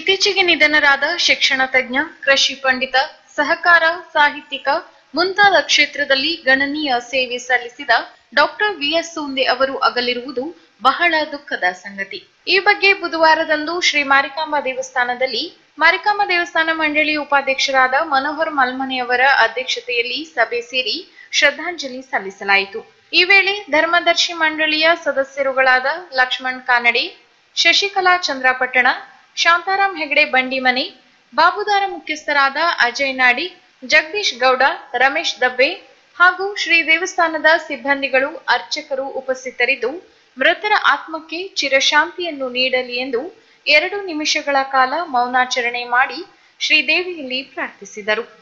ಇತ್ತೀಚೆಗೆ ನಿಧನರಾದ ಶಿಕ್ಷಣ ತಜ್ಞ ಕೃಷಿ ಪಂಡಿತ ಸಹಕಾರ ಸಾಹಿತ್ಯಿಕ ಮುಂತಾದ ಕ್ಷೇತ್ರದಲ್ಲಿ ಗಣನೀಯ ಸೇವೆ ಸಲ್ಲಿಸಿದ ಡಾಕ್ಟರ್ ವಿಎಸ್ ಸೂಂದೆ ಅವರು ಅಗಲಿರುವುದು ಬಹಳ ದುಃಖದ ಸಂಗತಿ ಈ ಬಗ್ಗೆ ಬುಧವಾರದಂದು ಶ್ರೀ ಮಾರಿಕಾಂಬಾ ದೇವಸ್ಥಾನದಲ್ಲಿ ಮಾರಿಕಾಂಬಾ ದೇವಸ್ಥಾನ ಮಂಡಳಿ ಉಪಾಧ್ಯಕ್ಷರಾದ ಮನೋಹರ್ ಮಲ್ಮನೆಯವರ ಅಧ್ಯಕ್ಷತೆಯಲ್ಲಿ ಸಭೆ ಸೇರಿ ಶ್ರದ್ಧಾಂಜಲಿ ಸಲ್ಲಿಸಲಾಯಿತು ಈ ವೇಳೆ ಧರ್ಮದರ್ಶಿ ಮಂಡಳಿಯ ಸದಸ್ಯರುಗಳಾದ ಲಕ್ಷ್ಮಣ್ ಕಾನಡೆ ಶಶಿಕಲಾ ಚಂದ್ರಪಟ್ಟಣ ಶಾಂತಾರಾಮ್ ಹೆಗಡೆ ಬಂಡಿಮನೆ ಬಾಬುದಾರ ಮುಖ್ಯಸ್ಥರಾದ ಅಜಯ್ ನಾಡಿ ಜಗದೀಶ್ ಗೌಡ ರಮೇಶ್ ದಬ್ಬೆ ಹಾಗೂ ಶ್ರೀ ದೇವಸ್ಥಾನದ ಸಿಬ್ಬಂದಿಗಳು ಅರ್ಚಕರು ಉಪಸ್ಥಿತರಿದ್ದು ಮೃತರ ಆತ್ಮಕ್ಕೆ ಚಿರಶಾಂತಿಯನ್ನು ನೀಡಲಿ ಎಂದು ಎರಡು ನಿಮಿಷಗಳ ಕಾಲ ಮೌನಾಚರಣೆ ಮಾಡಿ ಶ್ರೀದೇವಿಯಲ್ಲಿ ಪ್ರಾರ್ಥಿಸಿದರು